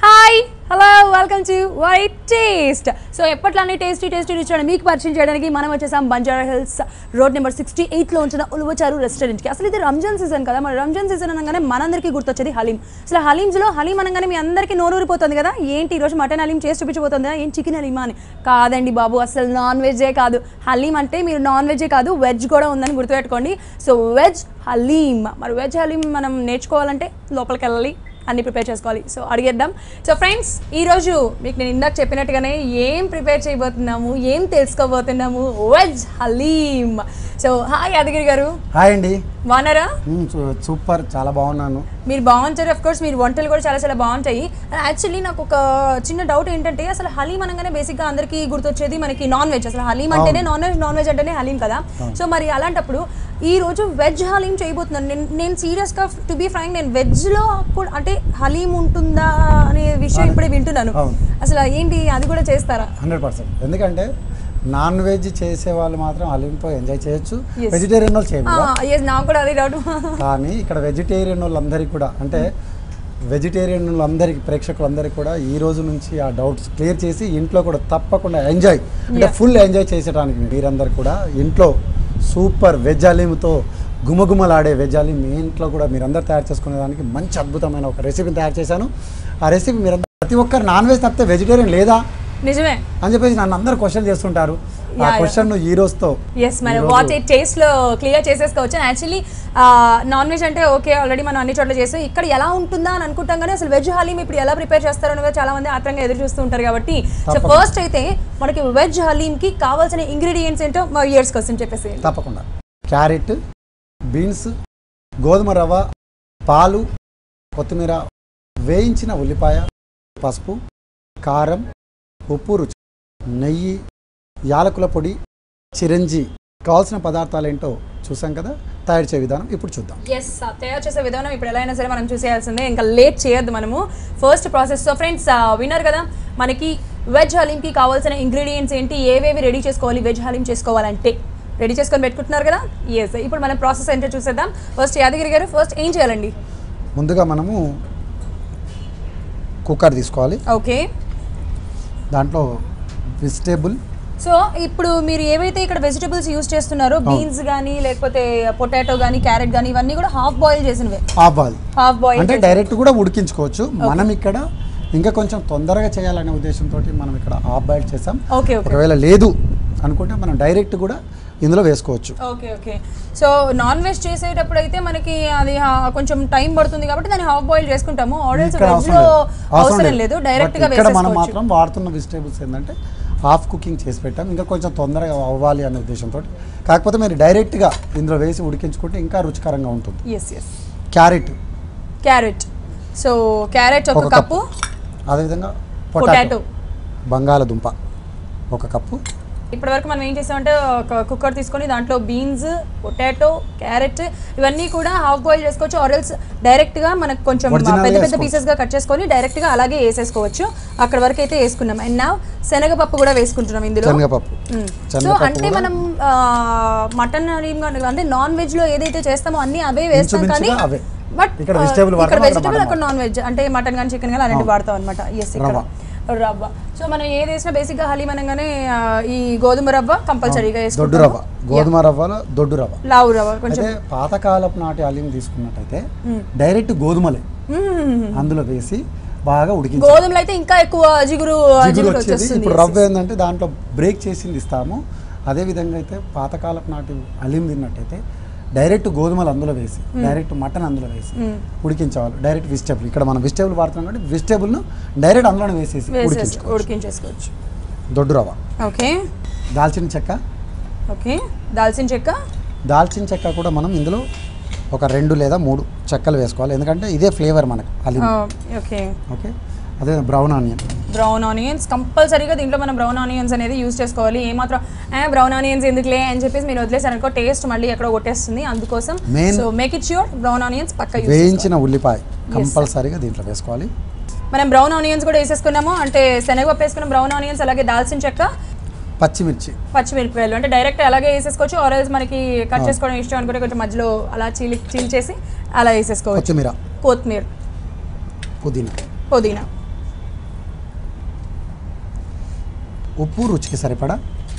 Hi hello welcome to white taste so ఎప్పట్లానే tasty tasty రుచి మీకు పరిచయం చేయడానికి మనం వచ్చేసాం Banjara Hills road number sixty ఎయిట్లో ఉంచిన ఉలువచారు రెస్టారెంట్కి అసలు ఇది రంజాన్ సీజన్ కదా మరి రంజాన్ సీజన్ అనగానే మనందరికీ గుర్తొచ్చేది హలీం అసలు హలీమ్స్లో హలీం అనగానే మీ అందరికీ నోరూరిపోతుంది కదా ఏంటి ఈరోజు మటన్ హలీం చేసి చూపించబోతుందా ఏం చికెన్ హలీమా అని కాదండి బాబు అసలు నాన్ వెజ్జే కాదు హలీం అంటే మీరు నాన్ వెజ్జే కాదు వెజ్ కూడా ఉందని గుర్తుపెట్టుకోండి సో వెజ్ హలీం మరి వెజ్ హలీం మనం నేర్చుకోవాలంటే లోపలికి వెళ్ళాలి అన్ని ప్రిపేర్ చేసుకోవాలి సో అడిగేద్దాం సో ఫ్రెండ్స్ ఈరోజు మీకు నేను ఇందాక చెప్పినట్టుగానే ఏం ప్రిపేర్ చేయబోతున్నాము ఏం తెలుసుకోబోతున్నాము veg haleem so hi Yadagiri garu hi అండి బాగున్నారా మ్మ్, సూ- సూపర్ చాలా బాగున్నాను మీరు బాగుంటారు అఫ్ కోర్స్ మీరు వంటలు కూడా చాలా చాలా బాగుంటాయి యాక్చువల్లీ నాకు ఒక చిన్న డౌట్ ఏంటంటే అసలు హలీం అనగానే బేసిక్గా అందరికీ గుర్తొచ్చేది మనకి నాన్ వెజ్ అసలు హలీం అంటేనే నాన్ వెజ్ నాన్ వెజ్ అంటేనే హలీం కదా సో మరి అలాంటప్పుడు ఈ రోజు వెజ్ హలీం చేయబోతున్నాను నేను నేను సీరియస్గా టు బీ ఫ్రాంక్ నేను వెజ్లో కూడా అంటే హలీం ఉంటుందా అనే విషయం ఇప్పుడే వింటున్నాను అవును. అసలు ఏంటి అది కూడా చేస్తారా హండ్రెడ్ పర్సెంట్ ఎందుకంటే నాన్ వెజ్ చేసే వాళ్ళు మాత్రం అలింతో ఎంజాయ్ చేయొచ్చు Yes. వెజిటేరియన్ వాళ్ళు చేయరు ఎస్ నాకు కూడా అదే డౌట్ కానీ ఇక్కడ వెజిటేరియన్ వాళ్ళందరికీ కూడా అంటే వెజిటేరియన్ వాళ్ళందరికీ ప్రేక్షకులందరికీ కూడా ఈ రోజు నుంచి ఆ డౌట్స్ క్లియర్ చేసి ఇంట్లో కూడా తప్పకుండా ఎంజాయ్ అంటే Yeah. ఫుల్ ఎంజాయ్ చేసేటానికి మీరందరూ కూడా ఇంట్లో సూపర్ వెజ్ అలీమ్తో గుమగుమలాడే వెజ్ అలీం మీ ఇంట్లో కూడా మీరందరూ తయారు చేసుకునేదానికి మంచి అద్భుతమైన ఒక రెసిపీని తయారు చేశాను ఆ రెసిపీ మీరందరూ ప్రతి ఒక్కరు నాన్ వెజ్ తప్పితే వెజిటేరియన్ లేదా నిజమే అని చెప్పేసి నన్ను అందరూ క్వశ్చన్ చేస్తుంటారు ఆ Yeah, yeah. క్వశ్చన్ ఈ రోజుతో ఎస్ మన ఈరోజు- వాచ్ ఎయిట్ టేస్ట్ లో క్లియర్ చేసేసుకోవచ్చు యాక్చువల్లీ నాన్ వెజ్ అంటే ఓకే ఆల్రెడీ మనం అన్ని చోట్ల చేస్తాం ఇక్కడ ఎలా ఉంటుందా అని అనుకుంటాం కానీ అసలు వెజ్ హలీం ఇప్పుడు ఎలా ప్రిపేర్ చేస్తారో అని కూడా చాలా మంది ఆత్రంగా ఎదురు చూస్తూ ఉంటారు కాబట్టి సో తప్పకుండా. ఫస్ట్ అయితే మనకి వెజ్ హలీం కి కావాల్సిన ఇంగ్రీడియంట్స్ ఏంటో మా ఇయర్స్ కోసం చెప్పేసి తప్పకుండా క్యారెట్ బీన్స్ గోధుమ రవ్వ పాలు కొత్తిమీర వేయించిన ఉల్లిపాయ పసుపు కారం ఉప్పు రుచి నెయ్యి యాలకుల పొడి చిరంజి కావాల్సిన పదార్థాలు ఏంటో చూసాం కదా తయారు చేయ విధానం ఇప్పుడు చూద్దాం ఎస్ తయారు చేసే విధానం ఇప్పుడు ఎలా అయినా సరే మనం చూసేయాల్సిందే ఇంకా లేట్ చేయొద్దు మనము ఫస్ట్ ప్రాసెస్ సో ఫ్రెండ్స్ విన్నారు కదా మనకి వెజ్ హలీంకి కావాల్సిన ఇంగ్రీడియంట్స్ ఏంటి ఏవేవి రెడీ చేసుకోవాలి వెజ్ హలీం చేసుకోవాలంటే రెడీ చేసుకొని పెట్టుకుంటున్నారు కదా ఎస్ ఇప్పుడు మనం ప్రాసెస్ ఏంటో చూసేద్దాం ఫస్ట్ యాదగిరి గారు ఫస్ట్ ఏం చేయాలండి ముందుగా మనము కుక్కర్ తీసుకోవాలి ఓకే దాంట్లో వెజిటేబుల్ సో ఇప్పుడు మీరు ఏవైతే ఇక్కడ వెజిటబుల్స్ యూస్ చేస్తున్నారో బీన్స్ కానీ లేకపోతే పొటాటో కానీ క్యారెట్ కానీ ఇవన్నీ కూడా హాఫ్ బాయిల్ చేసినవే ఆబాల్ హాఫ్ బాయిల్ అంటే డైరెక్ట్ కూడా ఉడికించుకోవచ్చు మనం ఇక్కడ ఇంకా కొంచెం తొందరగా చేయాలనే ఉద్దేశంతో మనం ఇక్కడ ఆఫ్ బాయిల్ చేసాం ఓకే ఓకే ఒకవేళ లేదు అనుకుంటే మనం డైరెక్ట్ కూడా ఇందులో వేసుకోవచ్చు okay okay so non veg చేసేటప్పుడు అయితే మనకి అది హా- కొంచెం టైం పడుతుంది కాబట్టి దాన్ని హాఫ్ బాయిల్ చేసుకుంటాము ఆర్డర్స్ ఇక్కడ వెజ్ అవసరం లో లేదు. అవసరం లేదు డైరెక్ట్ But గా ఇక్కడ మనం వేసేసుకోవచ్చు మాత్రం వాడుతున్న వెజిటేబుల్స్ ఏంటంటే హాఫ్ కుకింగ్ చేసి పెట్టాం ఇంకా కొంచెం తొందరగా అవ్వాలి అనే ఉద్దేశంతో కాకపోతే మీరు డైరెక్ట్గా ఇందులో వేసి ఉడికించుకుంటే ఇంకా రుచికరంగా ఉంటుంది yes yes carrot carrot so carrot ఒక ఒక కప్పు అదేవిధంగా పొటాటో పొటాటో బంగాళదుంప ఒక కప్పు ఇప్పటివరకు మనం ఏం చేసామంటే ఒక కుక్కర్ తీసుకొని దాంట్లో బీన్స్ పొటాటో క్యారెట్ ఇవన్నీ కూడా హాఫ్ బాయిల్ చేసుకోవచ్చు ఆర్ఎల్స్ డైరెక్ట్ గా మనకు కొంచెం Original గా పెద్ద పెద్ద వేసుకోవచ్చు. పీసెస్ గా కట్ చేసుకొని డైరెక్ట్ గా అలాగే వేసేసుకోవచ్చు అక్కడ వరకు అయితే వేసుకున్నాం అండ్ నా శనగపప్పు కూడా వేసుకుంటున్నాం ఇందులో శనగపప్పు మ్మ్. సో శనగపప్పు అంటే కూడా మనం మటన్ అంటే నాన్ వెజ్ లో ఏదైతే చేస్తామో అన్ని అవే వేస్తాం కానీ ఇంచుమించుగా అవే. బట్ ఇక్కడ vegetable ఇక్కడ వాడతాం, అక్కడ వెజిటబుల్ mutton అక్కడ నాన్ వెజ్ అంటే మటన్ కానీ చికెన్ కానీ అలాంటివి అవును. వాడతాం అనమాట ఎస్ ఇక్కడ రవ్వ. రవ్వ సో మనం ఏది వేసినా బేసిక్ గా హలీం అనగానే ఆ, ఈ గోధుమ రవ్వ కంపల్సరీగా దొడ్డు వేసుకుంటాం రవ్వ గోధుమ రవ్వలో దొడ్డు రవ్వ లావు రవ్వ కొంచెం అయితే పాతకాలపు నాటి అల్లిం తీసుకున్నట్టయితే మ్మ్. డైరెక్ట్ గోధుమలే మ్మ్. అందులో వేసి బాగా ఉడికించి గోధుమలు అయితే ఇంకా ఎక్కువ జిగురు జిగురు జిగురు వచ్చేది వచ్చేస్తుంది ఇప్పుడు రవ్వ ఏంటంటే దాంట్లో బ్రేక్ చేసింది ఇస్తాము అదే విధంగా అయితే పాతకాలపు నాటి అలీం తిన్నట్టయితే డైరెక్ట్ గోధుమలు అందులో వేసి డైరెక్ట్ మటన్ అందులో వేసి మ్మ్. ఉడికించేవాళ్ళు డైరెక్ట్ వెజిటేబుల్ ఇక్కడ మనం వెజిటేబుల్ వాడుతున్నాం కాబట్టి వెజిటేబుల్ను డైరెక్ట్ అందులోనే వేసేసి వేసేసి ఉడికించుకోవచ్చు ఉడికించేసుకోవచ్చు దొడ్డు రవ్వ ఓకే దాల్చిన చెక్క ఓకే దాల్చిన చెక్క దాల్చిన చెక్క కూడా మనం ఇందులో ఒక రెండు లేదా మూడు చెక్కలు వేసుకోవాలి ఎందుకంటే ఇదే ఫ్లేవర్ మనకు అలీం ఓకే ఓకే అదే బ్రౌన్ ఆనియన్ బ్రౌన్ ఆనియన్స్ కంపల్సరీగా దీంట్లో మనం బ్రౌన్ ఆనియన్స్ అనేది యూస్ చేసుకోవాలి ఏమాత్రం బ్రౌన్ ఆనియన్స్ ఎందుకులే అని చెప్పేసి మీరు వదిలేసారనుకో టేస్ట్ మళ్ళీ ఎక్కడో కొట్టేస్తుంది అందుకోసం Main- so make it sure brown onions పక్క యూస్ వేయించిన ఉల్లిపాయ కంపల్సరీగా దీంట్లో వేసుకోవాలి మనం బ్రౌన్ ఆనియన్స్ కూడా వేసేసుకున్నాము అంటే శనగపప్పు వేసుకున్న బ్రౌన్ ఆనియన్స్ అలాగే దాల్చిన చెక్క పచ్చిమిర్చి పచ్చిమిరపకాయలు అంటే డైరెక్ట్ అలాగే వేసేసుకోవచ్చు ఆరెల్స్ మనకి కట్ చేసుకోవడం ఇష్టం అనుకుంటే కొంచెం మధ్యలో అలా చీలి చీల్చేసి అలా వేసేసుకోవచ్చు కొత్తిమీర కొత్తిమీర పుదీనా పుదీనా ఉప్పు రుచికి సరిపడా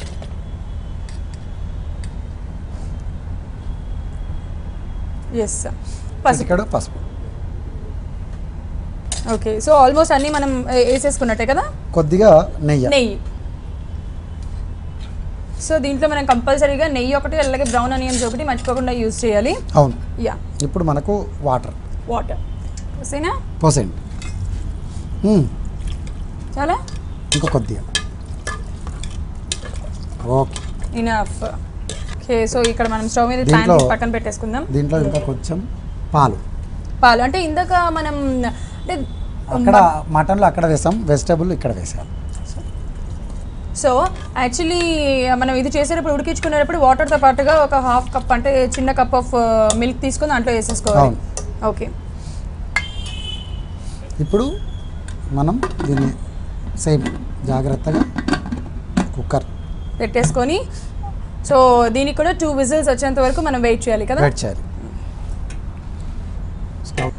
ఎస్ పసుపు చిటికెడు పసుపు ఓకే సో ఆల్మోస్ట్ అన్నీ మనం ఏ- వేసేసుకున్నట్టే కదా కొద్దిగా నెయ్యి నెయ్యి సో దీంట్లో మనం కంపల్సరీగా నెయ్యి ఒకటి అలాగే బ్రౌన్ ఆనియన్స్ ఒకటి మర్చిపోకుండా యూజ్ చేయాలి అవును యా ఇప్పుడు మనకు వాటర్ వాటర్ ఓకేనా పోసేయండి మ్మ్. చాలా ఇంకో కొద్దిగా ఓకే ఇనఫ్ ఓకే సో ఇక్కడ మనం స్టవ్ మీద ప్యాన్ దీంట్లో- పక్కన పెట్టేసుకుందాం దీంట్లో ఇంకా కొంచెం పాలు పాలు అంటే ఇందాక మనం అంటే అక్కడ మటన్లో అక్కడ వేసాం వెజిటబుల్ ఇక్కడ వేసాం సో యాక్చువల్లీ మనం ఇది చేసేటప్పుడు ఉడికించుకునేటప్పుడు వాటర్తో పాటుగా ఒక హాఫ్ కప్ అంటే చిన్న కప్ ఆఫ్ మిల్క్ తీసుకొని దాంట్లో వేసేసుకోవాలి అవును. ఓకే ఇప్పుడు మనం దీన్ని సేమ్ జాగ్రత్తగా కుక్కర్ పెట్టేసుకొని సో దీనికి కూడా టూ విజిల్స్ వచ్చేంత వరకు మనం వెయిట్ చేయాలి కదా వెయిట్ చేయాలి స్టవ్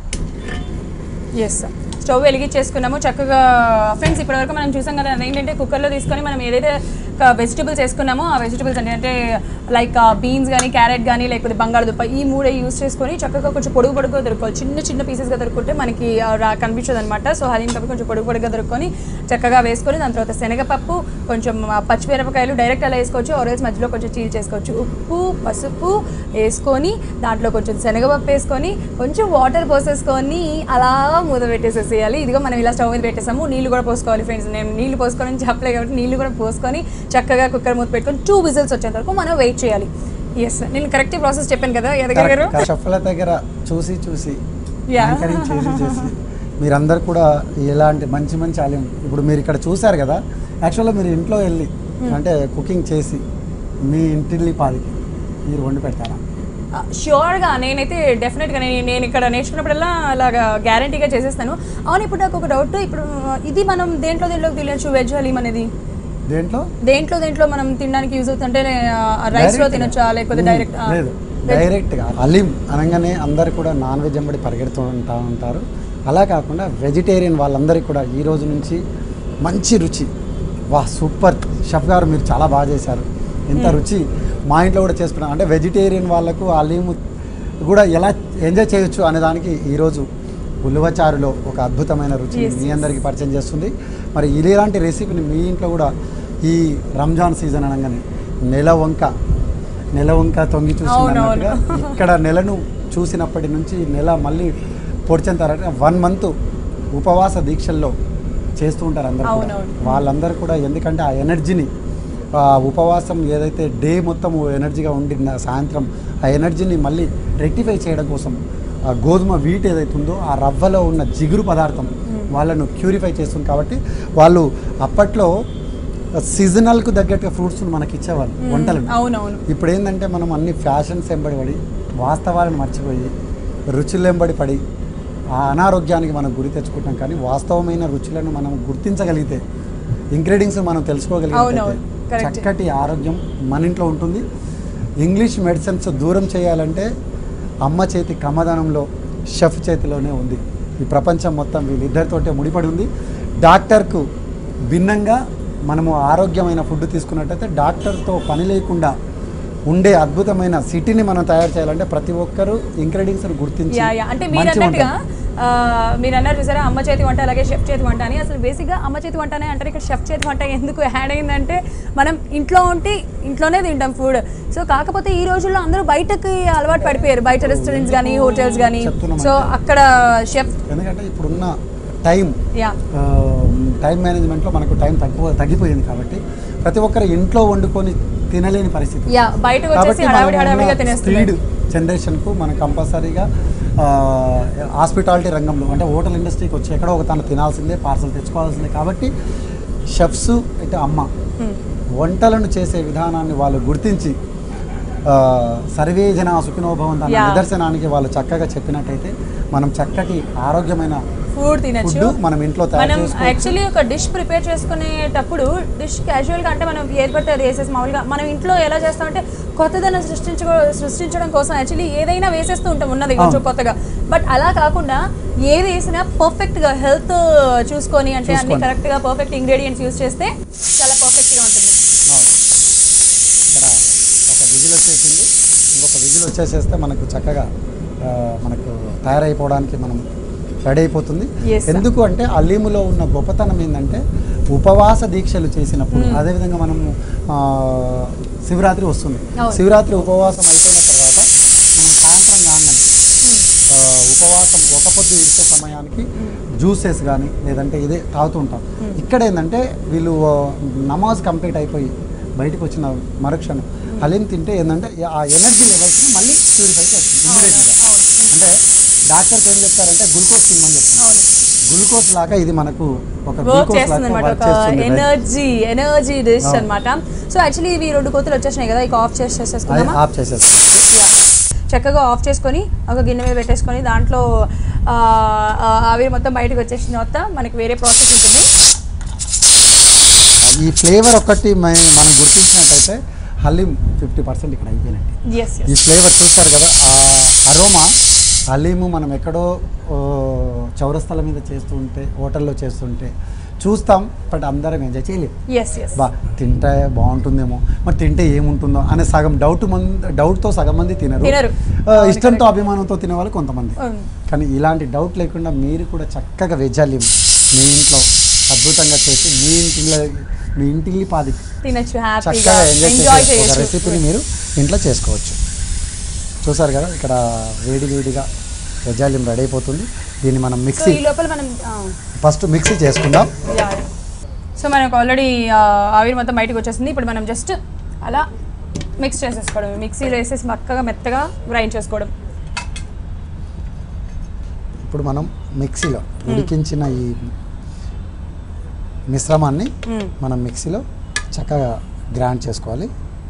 ఎస్ స్టవ్ వెలిగించేసుకున్నాము చక్కగా ఫ్రెండ్స్ ఇప్పటివరకు మనం చూసాం కదా అదేంటంటే కుక్కర్లో తీసుకొని మనం ఏదైతే వెజిటబుల్స్ వేసుకున్నామో ఆ వెజిటబుల్స్ అంటే అంటే లైక్ బీన్స్ కానీ క్యారెట్ కానీ లేకపోతే బంగాళదుంప ఈ మూడే యూస్ చేసుకొని చక్కగా కొంచెం పొడుగు పొడుగుగా దొరుకోవాలి చిన్న చిన్న పీసెస్గా దొరుకుంటే మనకి ఆ, రా- కనిపించదు అనమాట సో హలీం కప్పి కొంచెం పొడుగు పొడుగుగా దొరుకొని చక్కగా వేసుకొని దాని తర్వాత శనగపప్పు కొంచెం ఆ, పచ్చిమిరపకాయలు డైరెక్ట్ అలా వేసుకోవచ్చు ఆరెల్స్ మధ్యలో కొంచెం చీల్ చేసుకోవచ్చు ఉప్పు పసుపు వేసుకొని దాంట్లో కొంచెం శనగపప్పు వేసుకొని కొంచెం వాటర్ పోసేసుకొని అలా మూత పెట్టేసేసేయాలి ఇదిగో మనం ఇలా స్టవ్ మీద పెట్టేసాము నీళ్ళు కూడా పోసుకోవాలి ఫ్రెండ్స్ నేను నీళ్ళు పోసుకోవాలని చెప్పలే కాబట్టి నీళ్ళు కూడా పోసుకొని చక్కగా కుక్కర్ మూత పెట్టుకొని టూ విజిల్స్ వచ్చేంత వరకు మనం వెయిట్ చేయాలి ఎస్ నేను కరెక్ట్ ప్రాసెస్ చెప్పాను కదా ఎదగ గారు షఫ్ల దగ్గర చూసి చూసి Yeah. యాంకరింగ్ చేసి చేసి మీరందరు కూడా ఇలాంటి మంచి మంచి ఆలయం ఇప్పుడు మీరు ఇక్కడ చూశారు కదా యాక్చువల్గా మీరు ఇంట్లో వెళ్ళి అంటే కుకింగ్ చేసి మీ ఇంటిల్లి పాదికి మీరు వండి పెడతారా ష్యూర్గా నేనైతే డెఫినెట్గా నేను నేను ఇక్కడ నేర్చుకున్నప్పుడల్లా అలాగా గ్యారంటీగా చేసేస్తాను అవును ఇప్పుడు నాకు ఒక డౌట్ ఇప్పుడు ఇది మనం దేంట్లో దేంట్లోకి తినచ్చు వెజ్ హలీం అనేది దేంట్లో దేంట్లో దేంట్లో మనం తినడానికి యూజ్ అవుతుంటే రైస్ లో Direct గా? తినొచ్చా లేకపోతే మ్మ్. డైరెక్ట్ లేదు డైరెక్ట్గా అలీం అనగానే అందరు కూడా నాన్ వెజ్ ఎంబడి పరిగెడుతూ ఉంటా ఉంటారు అలా కాకుండా వెజిటేరియన్ వాళ్ళందరికీ కూడా ఈ రోజు నుంచి మంచి రుచి వా సూపర్ షెఫ్ గారు మీరు చాలా బాగా చేశారు ఇంత రుచి మా ఇంట్లో కూడా చేసుకున్నాం అంటే వెజిటేరియన్ వాళ్ళకు అలీము కూడా ఎలా ఎంజాయ్ చేయొచ్చు అనే దానికి ఈరోజు ఉలువచారులో ఒక అద్భుతమైన రుచి Yes, మీ yes. అందరికీ పరిచయం చేస్తుంది మరి ఇలాంటి రెసిపీని మీ ఇంట్లో కూడా ఈ రంజాన్ సీజన్ అనగానే నెల వంక నెల వంక తొంగి చూసినట్టుగా అవునవును. ఇక్కడ నెలను చూసినప్పటి నుంచి నెల మళ్ళీ పొడిచేంతారంటే వన్ మంత్ ఉపవాస దీక్షల్లో చేస్తూ ఉంటారు అందరూ కూడా. అవునవును. వాళ్ళందరూ కూడా ఎందుకంటే ఆ ఎనర్జీని ఆ ఉపవాసం ఏదైతే డే మొత్తం ఎనర్జీగా ఉండి నా- సాయంత్రం ఆ ఎనర్జీని మళ్ళీ రెక్టిఫై చేయడం కోసం ఆ గోధుమ వీట్ ఏదైతే ఉందో ఆ రవ్వలో ఉన్న జిగురు పదార్థం వాళ్ళను క్యూరిఫై చేస్తుంది కాబట్టి వాళ్ళు అప్పట్లో సీజనల్కు తగ్గట్టుగా ఫ్రూట్స్ మనకి ఇచ్చేవాళ్ళు వంటలను అవునవును ఇప్పుడు ఏంటంటే మనం అన్ని ఫ్యాషన్స్ వెంబడి పడి వాస్తవాలను మర్చిపోయి రుచులు వెంబడి పడి ఆ అనారోగ్యానికి మనం గురి తెచ్చుకుంటాం కానీ వాస్తవమైన రుచులను మనం గుర్తించగలిగితే ఇంగ్రీడియంట్స్ మనం తెలుసుకోగలిగితే అవునవును. Correct. చక్కటి ఆరోగ్యం మన ఇంట్లో ఉంటుంది ఇంగ్లీష్ మెడిసిన్స్ దూరం చేయాలంటే అమ్మ చేతి కమ్మదనంలో షెఫ్ చేతిలోనే ఉంది ఈ ప్రపంచం మొత్తం వీళ్ళిద్దరితోటే ముడిపడి ఉంది డాక్టర్కు భిన్నంగా మనము ఆరోగ్యమైన ఫుడ్ తీసుకున్నట్టయితే డాక్టర్తో పని లేకుండా ఉండే అద్భుతమైన సిటీని మనం తయారు చేయాలంటే ప్రతి ఒక్కరూ ఇంగ్రీడియంట్స్ గుర్తించి యా యా అంటే మీరు మంచి అన్నట్టుగా వంటలు. ఆ, మీరు అన్నారు చూసారా అమ్మ చేతి వంట అలాగే షెఫ్ చేతి వంట అని అసలు బేసిక్గా అమ్మ చేతి వంట అనే అంటారు ఇక్కడ షెఫ్ చేతి వంట ఎందుకు యాడ్ అయిందంటే మనం ఇంట్లో ఉంటే ఇంట్లోనే తింటాం ఫుడ్ సో కాకపోతే ఈ రోజుల్లో అందరూ బయటకి అలవాటు పడిపోయారు బయట రెస్టారెంట్స్ కానీ హోటల్స్ కానీ చెప్తున్నాం సో అక్కడ షెఫ్ ఎందుకంటే ఇప్పుడున్న టైం యా టైం మేనేజ్మెంట్లో మనకు టైం తక్కువ తగ్గిపోయింది కాబట్టి ప్రతి ఒక్కరు ఇంట్లో వండుకొని తినలేని పరిస్థితి యా బయటకు వచ్చేసి హడావిడి హడావిడిగా తినేస్తున్నారు స్పీడ్ జనరేషన్కు మనం కంపల్సరీగా హాస్పిటాలిటీ రంగంలో అంటే హోటల్ ఇండస్ట్రీకి వచ్చి ఎక్కడో ఒక తను తినాల్సిందే పార్సల్ తెచ్చుకోవాల్సిందే కాబట్టి షెఫ్స్ ఇటు అమ్మ Hmm. వంటలను చేసే విధానాన్ని వాళ్ళు గుర్తించి ఆ, సర్వే జన సుఖినోభవం అన్న Yeah. నిదర్శనానికి వాళ్ళు చక్కగా చెప్పినట్టయితే మనం చక్కటి ఆరోగ్యమైన ఫుడ్ తినచ్చు ఫుడ్ మనం ఇంట్లో తయారు మనం చేసుకోవచ్చు యాక్చువల్లీ ఒక డిష్ ప్రిపేర్ చేసుకునేటప్పుడు డిష్ క్యాజువల్గా అంటే మనం ఏది పడితే అది వేసేసి మామూలుగా మనం ఇంట్లో ఎలా చేస్తామంటే కొత్తదనం సృష్టించ సృష్టించడం కోసం యాక్చువల్లీ ఏదైనా వేసేస్తూ ఉంటాం ఉన్నది కొంచెం అవును. కొత్తగా బట్ అలా కాకుండా ఏది వేసినా పర్ఫెక్ట్గా హెల్త్ చూసుకొని అంటే అన్ని చూసుకొని. కరెక్ట్గా పర్ఫెక్ట్ ఇంగ్రీడియంట్స్ యూస్ చేస్తే చాలా పర్ఫెక్ట్ విజిల్ వచ్చేసింది ఇంకొక విజిల్ వచ్చేసేస్తే మనకు చక్కగా ఆ, మనకు తయారైపోవడానికి మనం రెడీ అయిపోతుంది Yes, sir. ఎందుకు అంటే అలీములో ఉన్న గొప్పతనం ఏంటంటే ఉపవాస దీక్షలు చేసినప్పుడు అదేవిధంగా మనము ఆ, శివరాత్రి వస్తుంది అవును. శివరాత్రి ఉపవాసం అయిపోయిన తర్వాత మనం సాయంత్రం కాగానే ఆ, ఉపవాసం ఒక పొద్దు ఇచ్చే సమయానికి జ్యూసెస్ కానీ లేదంటే ఇదే తాగుతూ ఉంటాం ఇక్కడ ఏంటంటే వీళ్ళు ఆ, నమాజ్ కంప్లీట్ అయిపోయి బయటకు వచ్చిన మరుక్షణం హలీం తింటే ఏంటంటే ఆ ఎనర్జీ లెవెల్స్ని మళ్ళీ ప్యూరిఫై చేస్తుంది ఇమ్మీడియట్గా అంటే డాక్టర్స్ ఏం చెప్తారంటే గ్లూకోజ్ తినమని చెప్తారు అవును గ్లూకోజ్ లాగా ఇది మనకు ఒక వర్క్ గ్లూకోజ్ చేస్తుంది లాగా అనమాట వర్క్ ఒక చేస్తుంది right? ఎనర్జీ ఎనర్జీ డిష్ అవును. అన్నమాట సో యాక్చువల్లీ ఇవి రెండు కోతులు వచ్చేసినాయి కదా ఇక ఆఫ్ చేసి అది చేసేసుకుందామా ఆఫ్ చేసేస్తాం Yeah. చక్కగా ఆఫ్ చేసుకొని ఒక గిన్నె మీద పెట్టేసుకొని దాంట్లో ఆ, ఆ, ఆవిరి మొత్తం బయటకు వచ్చేసిన తర్వాత మనకి వేరే ప్రాసెస్ ఉంటుంది ఈ ఫ్లేవర్ ఒకటి మ- మనం గుర్తించినట్టయితే హలీం ఫిఫ్టీ పర్సెంట్ ఇక్కడ అయిపోయినట్టు ఎస్ ఈ ఫ్లేవర్ చూస్తారు కదా ఆ అరోమా హలీము మనం ఎక్కడో ఓ, చౌరస్తాల మీద చేస్తుంటే హోటల్లో చేస్తుంటే చూస్తాం బట్ అందరం ఎంజాయ్ చేయలేము ఎస్ ఎస్ బా తింటే బాగుంటుందేమో మరి తింటే ఏముంటుందో అనే సగం డౌట్ మంది డౌట్తో సగం మంది తినరు తినరు. ఆ, ఇష్టంతో అభిమానంతో తినే వాళ్ళు కొంతమంది అవును. కానీ ఇలాంటి డౌట్ లేకుండా మీరు కూడా చక్కగా వెజ్ హలీం మీ ఇంట్లో అద్భుతంగా చేసి మీ ఇంటిలో మీ ఇంటిల్లి పాది తినచ్చు హ్యాపీగా చక్కగా ఎంజాయ్ ఎంజాయ్ చేసే ఒక చేయొచ్చు రెసిపీని మీరు ఇంట్లో చేసుకోవచ్చు చూసారు కదా ఇక్కడ వేడి వేడిగా వెజ్ హలీం రెడీ అయిపోతుంది దీన్ని మనం సో మిక్సీ ఈ లోపల మనం ఫస్ట్ మిక్సీ చేసుకుందాం సో మనకు ఆల్రెడీ ఆవిరి మొత్తం బయటకు వచ్చేసింది ఇప్పుడు మనం జస్ట్ అలా మిక్స్ చేసేసుకోవడం మిక్సీలో వేసేసి మక్కగా మెత్తగా గ్రైండ్ చేసుకోవడం ఇప్పుడు మనం మిక్సీలో ఉడికించిన ఈ మిశ్రమాన్ని మ్మ్. మనం మిక్సీలో చక్కగా గ్రైండ్ చేసుకోవాలి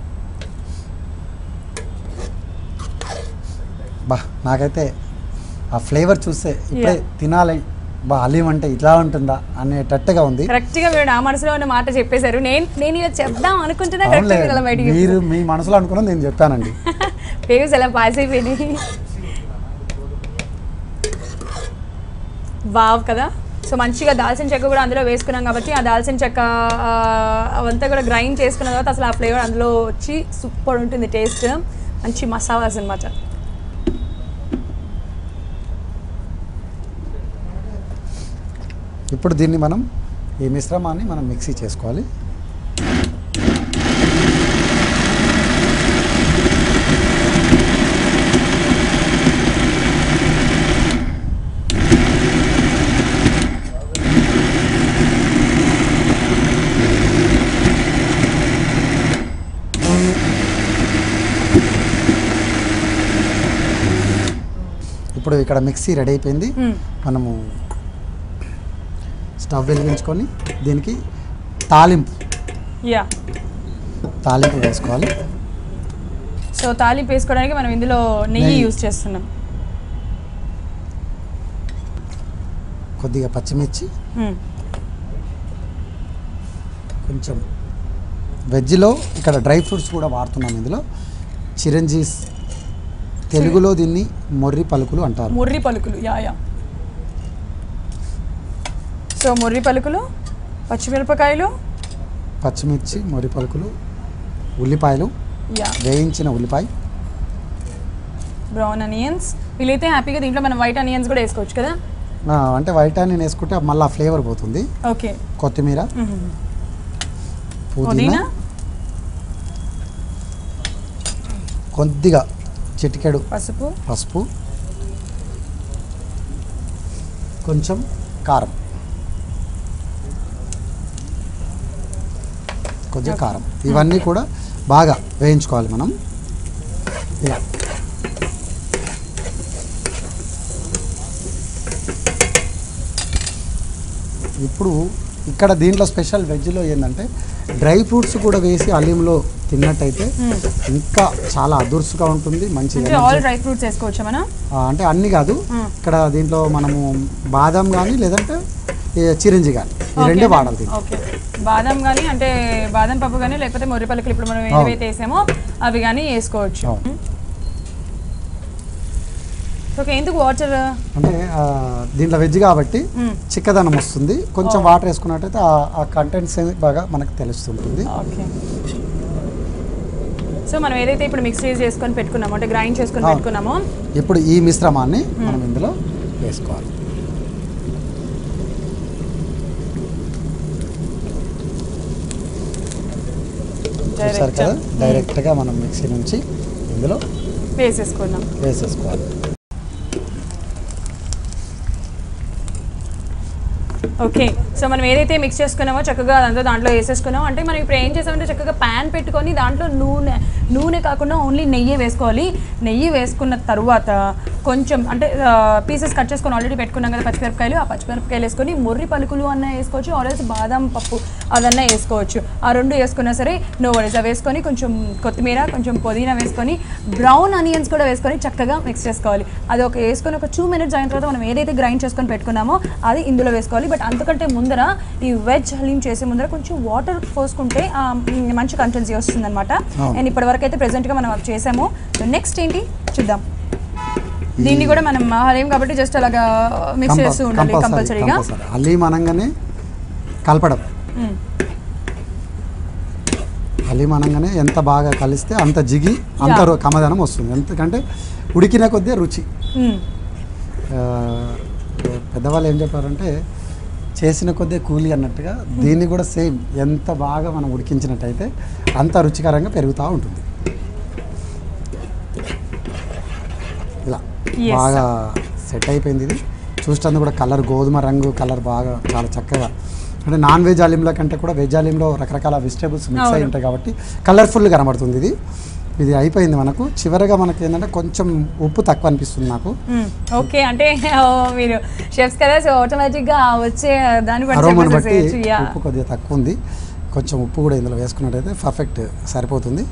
బా నాకైతే ఆ ఫ్లేవర్ చూస్తే ఇప్పుడే Yeah. తినాలి బా హలీం అంటే ఇట్లా ఉంటుందా అనేటట్టుగా ఉంది కరెక్ట్గా మీరు నా మనసులో ఉన్న మాట చెప్పేశారు నేను నేను ఇలా చెప్దాం అనుకుంటున్నా అవునులే, కరెక్ట్గా ఇలా బయటికి మీరు మీ మనసులో అనుకున్నది నేను చెప్పానండి పేవ్స్ ఎలా పాస్ అయిపోయినాయి వావ్ కదా సో మంచిగా దాల్చిన చెక్క కూడా అందులో వేసుకున్నాం కాబట్టి ఆ దాల్చిన చెక్క ఆ, అవంతా కూడా గ్రైండ్ చేసుకున్న తర్వాత అసలు ఆ ఫ్లేవర్ అందులో వచ్చి సూపర్ ఉంటుంది టేస్ట్ మంచి మసాలాస్ అనమాట ఇప్పుడు దీన్ని మనం ఈ మిశ్రమాన్ని మనం మిక్సీ చేసుకోవాలి ఇప్పుడు ఇక్కడ మిక్సీ రెడీ అయిపోయింది మనము స్టవ్ వెలిగించుకొని దీనికి తాలింపు యా తాలింపు వేసుకోవాలి సో తాలింపు వేసుకోవడానికి మనం ఇందులో నెయ్యి నెయ్యి. యూజ్ చేస్తున్నాం కొద్దిగా పచ్చిమిర్చి మ్మ్. కొంచెం వెజ్లో ఇక్కడ డ్రై ఫ్రూట్స్ కూడా వాడుతున్నాం ఇందులో చిరంజీస్ తెలుగులో దీన్ని మొర్రి పలుకులు అంటారు ముర్రి పలుకులు యా యా సో ముర్రి పలుకులు పచ్చిమిరపకాయలు పచ్చిమిర్చి మొర్రి పలుకులు ఉల్లిపాయలు యా వేయించిన ఉల్లిపాయ బ్రౌన్ అనియన్స్ వీలైతే హ్యాపీగా దీంట్లో మనం వైట్ అనియన్స్ కూడా వేసుకోవచ్చు కదా ఆ, అంటే వైట్ ఆనియన్ వేసుకుంటే మళ్ళీ ఆ ఫ్లేవర్ పోతుంది ఓకే కొత్తిమీర పుదీనా పుదీనా కొద్దిగా చిటికెడు పసుపు పసుపు కొంచెం కారం కొంచెం కారం ఇవన్నీ కూడా బాగా వేయించుకోవాలి మనం ఇలా ఇప్పుడు ఇక్కడ దీంట్లో స్పెషల్ వెజ్లో ఏంటంటే డ్రై ఫ్రూట్స్ కూడా వేసి అల్లంలో తిన్నట్టయితే ఇంకా చాలా అదుర్సుగా ఉంటుంది మంచి అంటే energy. ఆల్ డ్రై ఫ్రూట్స్ వేసుకోవచ్చా మనం ఆ, అంటే అన్ని కాదు మ్మ్. ఇక్కడ దీంట్లో మనము బాదం కానీ లేదంటే ఈ చిరంజి కానీ ఈ రెండే వాడాలి దీంట్లో ఓకే బాదం కానీ అంటే బాదం పప్పు కానీ లేకపోతే మొర్రి పలుకులు ఇప్పుడు మనం అవును. ఏవైతే వేసామో అవి కానీ వేసుకోవచ్చు అవును. ఓకే ఎందుకు వాటర్ అంటే ఆ, దీంట్లో వెజ్ కాబట్టి చిక్కదనం వస్తుంది కొంచెం వాటర్ వేసుకున్నట్టయితే ఆ- ఆ కంటెంట్స్ బాగా మనకు తెలుస్తుంటుంది ఓకే సో సో మనం ఏదైతే ఇప్పుడు మిక్స్ చేసుకొని పెట్టుకున్నామో అంటే గ్రైండ్ చేసుకొని అవును. పెట్టుకున్నామో ఇప్పుడు ఈ మిశ్రమాన్ని మనం ఇందులో వేసుకోవాలి చూసారు డైరెక్ట్ కదా డైరెక్ట్గా మనం మిక్సీ నుంచి ఇందులో వేసేసుకుందాం వేసేసుకోవాలి ఓకే సో మనం ఏదైతే మిక్స్ చేసుకున్నామో చక్కగా అదంతా దాంట్లో వేసేసుకున్నాం అంటే మనం ఇప్పుడు ఏం చేసామంటే చక్కగా ప్యాన్ పెట్టుకొని దాంట్లో నూనె నూనె కాకుండా ఓన్లీ నెయ్యి వేసుకోవాలి నెయ్యి వేసుకున్న తర్వాత కొంచెం అంటే పీసెస్ కట్ చేసుకొని ఆల్రెడీ పెట్టుకున్నాం కదా పచ్చిమిరపకాయలు ఆ పచ్చిమిరపకాయలు వేసుకొని మొర్రి పలుకులు అన్న వేసుకోవచ్చు ఆర్ఎల్స్ బాదం పప్పు అదన్నా వేసుకోవచ్చు ఆ రెండు వేసుకున్నా సరే నో వరీస్ అవి వేసుకొని కొంచెం కొత్తిమీర కొంచెం పుదీనా వేసుకొని బ్రౌన్ ఆనియన్స్ కూడా వేసుకొని చక్కగా మిక్స్ చేసుకోవాలి అది ఒక వేసుకొని ఒక టూ మినిట్స్ అయిన తర్వాత మనం ఏదైతే గ్రైండ్ చేసుకొని పెట్టుకున్నామో అది ఇందులో వేసుకోవాలి బట్ అంతకంటే ముందర ఈ వెజ్ హలీం చేసే ముందర కొంచెం వాటర్ పోసుకుంటే ఆ, మ్, మంచి కన్సిస్టెన్సీ వస్తుంది అనమాట అవును. అండ్ ఇప్పటి వరకు అయితే ప్రెసెంట్గా మనం అది చేసాము సో నెక్స్ట్ ఏంటి చూద్దాం దీన్ని కూడా మనం హలీం కాబట్టి జస్ట్ అలాగా మిక్స్ చేస్తూ ఉండాలి కంపల్సరీగా హలీం అనగానే కలపడం హలీం అనగానే ఎంత బాగా కలిస్తే అంత జిగి అంత Yeah. రు- కమదనం వస్తుంది ఎందుకంటే ఉడికిన కొద్దీ రుచి ఆ, పెద్దవాళ్ళు ఏం చెప్పారంటే చేసిన కొద్దే కూలి అన్నట్టుగా దీన్ని కూడా సేమ్ ఎంత బాగా మనం ఉడికించినట్టయితే అంత రుచికరంగా పెరుగుతూ ఉంటుంది ఇలా Yes, బాగా సెట్ అయిపోయింది ఇది చూస్తుంది కూడా కలర్ గోధుమ రంగు కలర్ బాగా చాలా చక్కగా అంటే నాన్ వెజ్ ఆలింల కంటే కూడా వెజ్ ఆలింలో రకరకాల వెజిటేబుల్స్ మిక్స్ అయి అవును. ఉంటాయి కాబట్టి కలర్ఫుల్ కనబడుతుంది ఇది ఇది అయిపోయింది మనకు చివరిగా మనకి ఏంటంటే కొంచెం ఉప్పు తక్కువ అనిపిస్తుంది నాకు ఓకే అంటే ఓ, మీరు షెఫ్స్ కదా సో ఆటోమేటిక్గా వచ్చే దాన్ని బట్టి అరోమాని బట్టి చెప్పేసేయచ్చు యా ఉప్పు కొద్దిగా తక్కువ ఉంది కొంచెం ఉప్పు కూడా ఇందులో వేసుకున్నట్టయితే పర్ఫెక్ట్ సరిపోతుంది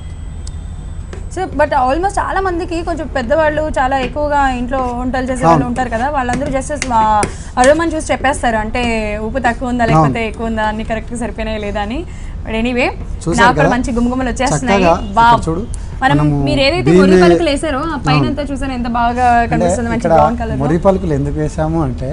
సో బట్ ఆల్మోస్ట్ చాలా మందికి కొంచెం పెద్దవాళ్ళు చాలా ఎక్కువగా ఇంట్లో వంటలు చేసే వాళ్ళు అవును. ఉంటారు కదా వాళ్ళందరూ జస్ట్ అరోమని చూసి చెప్పేస్తారు అంటే ఉప్పు తక్కువ ఉందా లేకపోతే ఎక్కువ ఉందా అన్ని కరెక్ట్గా సరిపోయినాయి లేదా అని బట్ ఎనీవే చూశారు నాకు కూడా కదా? మంచి గుమగుమలు వచ్చేస్తున్నాయి చక్కగా బావ్ ఇక్కడ చూడు. మనం మనము మీరు ఏదైతే దీన్ని- మురి పలుకులు వేసారో ఆ పైన అవును. అంతా చూసాను ఎంత బాగా అంటే కనిపిస్తుంది మంచి ఇక్కడ బ్రౌన్ కలర్ మురి పలుకులు ఎందుకు వేసాము అంటే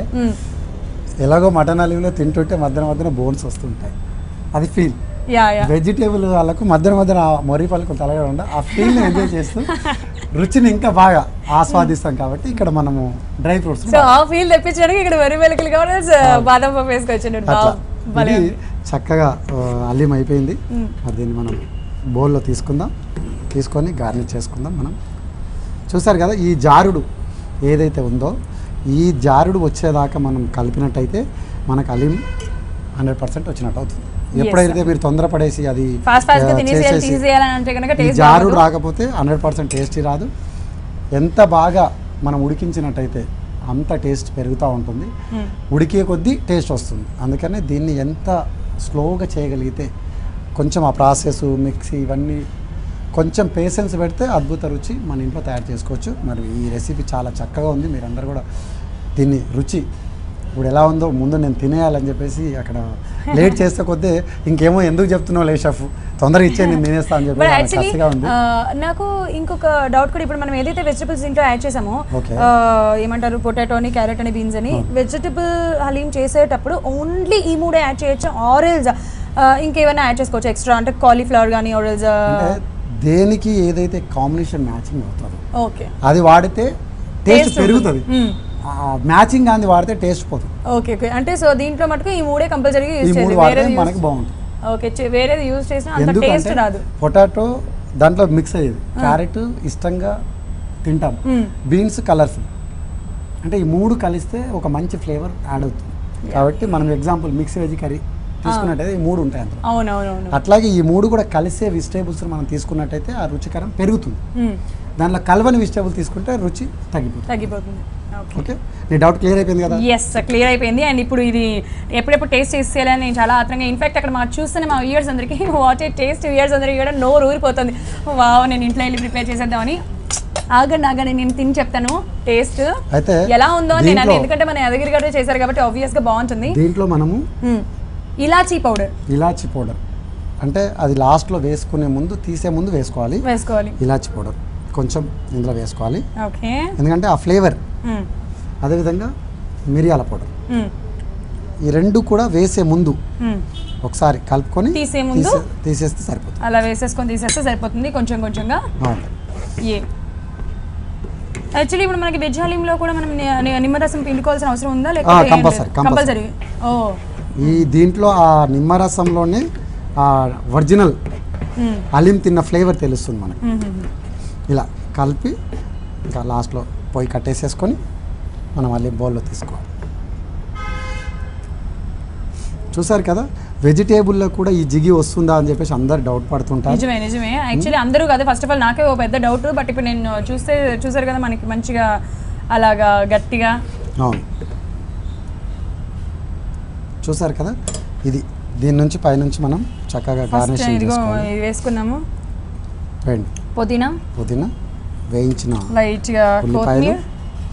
ఎలాగో మటన్ అలివిలో తింటుంటే మధ్యన మధ్యన బోన్స్ వస్తుంటాయి అది ఫీల్ యా యా వెజిటేబుల్ వాళ్ళకు మధ్యన మధ్యన ఆ మొరి పలుకులు తలగా ఉండ ఆ ఫీల్ని ఎంజాయ్ చేస్తూ రుచిని ఇంకా బాగా ఆస్వాదిస్తాం కాబట్టి ఇక్కడ మనము డ్రై ఫ్రూట్స్ సో ఆ ఫీల్ తెప్పించడానికి ఇక్కడ వరి వెలుకలు కాబట్టి బాదం పప్పు వేసుకొచ్చాను అట్లా బావ్ భలే ఇది ఉంది. చక్కగా ఆ, అల్లం అయిపోయింది మ్మ్. మరి దీన్ని మనం బౌల్లో తీసుకుందాం తీసుకొని గార్నిష్ చేసుకుందాం మనం చూసారు కదా ఈ జారుడు ఏదైతే ఉందో ఈ జారుడు వచ్చేదాకా మనం కలిపినట్టయితే మనకు అలీం హండ్రెడ్ పర్సెంట్ వచ్చినట్టు అవుతుంది Yes, ఎప్పుడైతే మీరు తొందరపడేసి అది ఫాస్ట్ ఫాస్ట్ గా ఆ, తినేసేయాలి చేసేసి తీసేయాలని అంటే కనుక ఈ టేస్ట్ జారుడు రాకపోతే హండ్రెడ్ పర్సెంట్ టేస్టీ రాదు ఎంత బాగా మనం ఉడికించినట్టయితే అంత టేస్ట్ పెరుగుతూ ఉంటుంది ఉడికే కొద్దీ టేస్ట్ వస్తుంది అందుకనే దీన్ని ఎంత స్లోగా చేయగలిగితే కొంచెం ఆ ప్రాసెస్ మిక్సీ ఇవన్నీ కొంచెం పేషెన్స్ పెడితే అద్భుత రుచి మన ఇంట్లో తయారు చేసుకోవచ్చు మరి ఈ రెసిపీ చాలా చక్కగా ఉంది మీరందరూ కూడా దీన్ని రుచి ఇప్పుడు ఎలా ఉందో ముందు నేను తినేయాలని చెప్పేసి అక్కడ లేట్ చేస్తే కొద్దీ ఇంకేమో ఎందుకు చెప్తున్నావు లే షెఫ్ తొందరగా ఇచ్చే నేను తినేస్తా అని చెప్పి బట్ చాలా యాక్చువల్లీ కసిగా ఉంది నాకు ఇంకొక డౌట్ కూడా ఇప్పుడు మనం ఏదైతే వెజిటబుల్స్ ఇంట్లో యాడ్ చేసామో Okay. ఆ, ఏమంటారు పొటాటోని క్యారెట్ అని బీన్స్ అని వెజిటబుల్ హలీం చేసేటప్పుడు ఓన్లీ ఈ మూడే యాడ్ చేయొచ్చు ఆరెల్స్ ఇంకేమైనా యాడ్ చేసుకోవచ్చు ఎక్స్ట్రా అంటే కాలీఫ్లవర్ కానీ ఆరెల్స్ అంటే దేనికి ఏదైతే కాంబినేషన్ మ్యాచింగ్ అవుతుందో ఓకే అది వాడితే టేస్ట్ పెరుగుతుంది మ్మ్. మ్యాచింగ్ కానీ వాడితే టేస్ట్ పోతుంది ఓకే ఓకే అంటే సో దీంట్లో మటుకు ఈ మూడే కంపల్సరీగా ఈ యూజ్ మూడు చేయాలి వాడితే వేరేది మనకి బాగుంటుంది ఓకే వేరేది యూజ్ చేసినా అంత టేస్ట్ ఎందుకంటే రాదు పొటాటో దాంట్లో మిక్స్ అయ్యేది క్యారెట్ ఇష్టంగా తింటాం మ్మ్. బీన్స్ కలర్ఫుల్ అంటే ఈ మూడు కలిస్తే ఒక మంచి ఫ్లేవర్ యాడ్ అవుతుంది కాబట్టి మనం ఎగ్జాంపుల్ మిక్స్ వెజ్ కర్రీ తీసుకున్నట్టయితే ఈ మూడు ఉంటాయి అందులో అవునవునవును అట్లాగే ఈ మూడు కూడా కలిసే వెజిటేబుల్స్ మనం తీసుకున్నట్టయితే ఆ రుచికరం పెరుగుతుంది దాంట్లో కలవని వెజిటేబుల్ తీసుకుంటే రుచి తగ్గిపోతుంది తగ్గిపోతుంది ఓకే ఓకే నీ డౌట్ క్లియర్ అయిపోయింది కదా ఎస్ క్లియర్ అయిపోయింది అండ్ ఇప్పుడు ఇది ఎప్పుడెప్పుడు టేస్ట్ చేసేయాలని నేను చాలా ఆత్రంగా ఇన్ఫాక్ట్ అక్కడ మా చూస్తున్న మా ఇయర్స్ అందరికీ వాట్ ఏ టేస్ట్ ఇయర్స్ అందరికీ కూడా నోరు ఊరిపోతుంది వావ్ నేను ఇంట్లో వెళ్ళి ప్రిపేర్ చేసేద్దామని ఆగండి ఆగండి నేను తిని చెప్తాను టేస్ట్ అయితే ఎలా ఉందో అని నేను దీంట్లో- ఎందుకంటే మన యాదగిరి గారు చేశారు కాబట్టి obvious గా బాగుంటుంది దీంట్లో మనము మ్మ్. ఇలాచీ పౌడర్ ఇలాచి పౌడర్ అంటే అది లాస్ట్లో వేసుకునే ముందు తీసే ముందు వేసుకోవాలి వేసుకోవాలి ఇలాచి పౌడర్ కొంచెం ఇందులో వేసుకోవాలి ఓకే ఎందుకంటే ఆ ఫ్లేవర్ మ్మ్. అదేవిధంగా మిరియాల పౌడర్ మ్మ్. ఈ రెండు కూడా వేసే ముందు మ్మ్. ఒకసారి కలుపుకొని తీసే ముందు? తీసే- తీసేస్తే సరిపోతుంది అలా వేసేసుకొని తీసేస్తే సరిపోతుంది కొంచెం కొంచెంగా అవును ఏ యాక్చువల్లీ ఇప్పుడు మనకి వెజ్ హలీంలో కూడా మనం ని- ని- నిమ్మరసం పిండుకోవాల్సిన అవసరం ఉందా లేకపోతే compulsory, కంపల్సరీ ఓ ఈ దీంట్లో ఆ నిమ్మరసంలోనే ఆ ఒరిజినల్ మ్మ్. అలీం తిన్న ఫ్లేవర్ తెలుస్తుంది మనకి మ్మ్, మ్మ్, మ్మ్. ఇలా కలిపి ఇంకా లాస్ట్లో పొయ్యి కట్టేసేసుకొని మనం మళ్ళీ బౌల్లో తీసుకోవాలి చూసారు కదా వెజిటేబుల్లో కూడా ఈ జిగి వస్తుందా అని చెప్పేసి అందరు డౌట్ పడుతుంటారు నిజమే నిజమే యాక్చువల్లీ అందరూ కదా ఫస్ట్ ఆఫ్ ఆల్ నాకే ఓ పెద్ద డౌట్ బట్ ఇప్పుడు నేను చూస్తే చూసారు కదా మనకి మంచిగా అలాగా గట్టిగా అవును చూసారు కదా ఇది దీని నుంచి పైనుంచి మనం చక్కగా ఫస్ట్ గార్నిషింగ్ ఇదిగో చేసుకోవాలి ఇది వేసుకున్నాము వేయండి పుదీనా పుదీనా వేయించిన లైట్గా ఉల్లిపాయలు కొత్తిమీర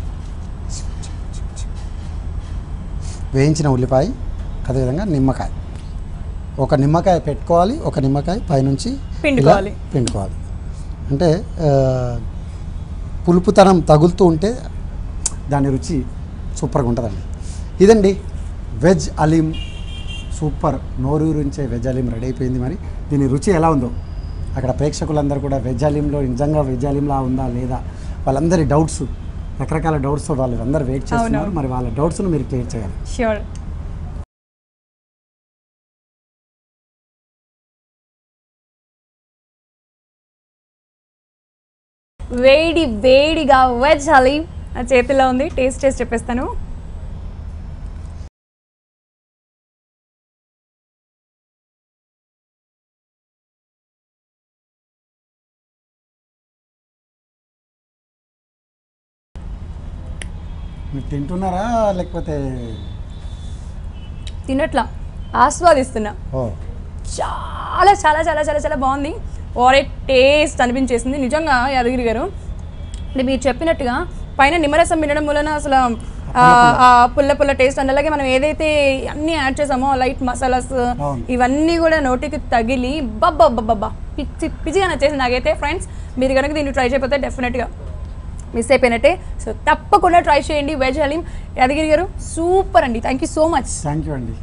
వేయించిన ఉల్లిపాయ అదేవిధంగా నిమ్మకాయ ఒక నిమ్మకాయ పెట్టుకోవాలి ఒక నిమ్మకాయ పైనుంచి ఇలా పిండుకోవాలి. పిండుకోవాలి అంటే ఆ, పులుపుతనం తగులుతూ ఉంటే దాని రుచి సూపర్గా ఉంటుందండి ఇదండి వెజ్ అలీం సూపర్ నోరూరించే వెజ్ అలీం రెడీ అయిపోయింది మరి దీని రుచి ఎలా ఉందో అక్కడ ప్రేక్షకులందరూ కూడా వెజ్ అలీంలో నిజంగా వెజ్ అలీంలా ఉందా లేదా వాళ్ళందరి డౌట్స్ రకరకాల డౌట్స్ వాళ్ళు అందరూ వెయిట్ చేస్తున్నారు అవునవును. మరి వాళ్ళ డౌట్స్ను మీరు క్లియర్ చేయాలి ష్యూర్ వేడి వేడిగా వెజ్ హలీం నా చేతిలో ఉంది టేస్ట్ చేసి చెప్పేస్తాను మీరు తింటున్నారా లేకపోతే తినట్లా ఆస్వాదిస్తున్నా ఓ చాలా చాలా చాలా చాలా చాలా బాగుంది ఓరే టేస్ట్ అనిపించేసింది నిజంగా యాదగిరి గారు అంటే మీరు చెప్పినట్టుగా పైన నిమ్మరసం వినడం వలన అసలు ఆ, ఆ పుల్ల పుల్ల టేస్ట్ అండ్ అలాగే మనం ఏదైతే అన్ని యాడ్ చేసామో లైట్ మసాలాస్ అవును. ఇవన్నీ కూడా నోటికి తగిలి బబ్బబ్బబ్బబ్బా పిచ్చి పిచ్చిగా నచ్చేసింది నాకైతే ఫ్రెండ్స్ మీరు కనుక దీన్ని ట్రై చేయకపోతే డెఫినెట్గా మిస్ అయిపోయినట్టే సో తప్పకుండా ట్రై చేయండి వెజ్ హలీం యాదగిరి గారు సూపర్ అండి thank you so much thank you అండి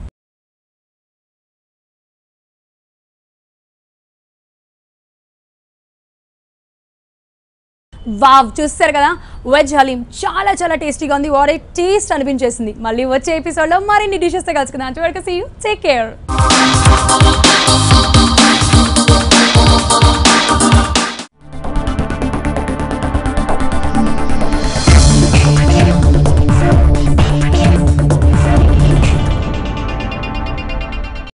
వావ్ చూస్తారు కదా వెజ్ హలీం చాలా చాలా టేస్టీగా ఉంది వారే టేస్ట్ అనిపించేసింది మళ్ళీ వచ్చే ఎపిసోడ్లో మరిన్ని డిషెస్తో కలుసుకుందాం అంతవరకు సీ యూ టేక్ కేర్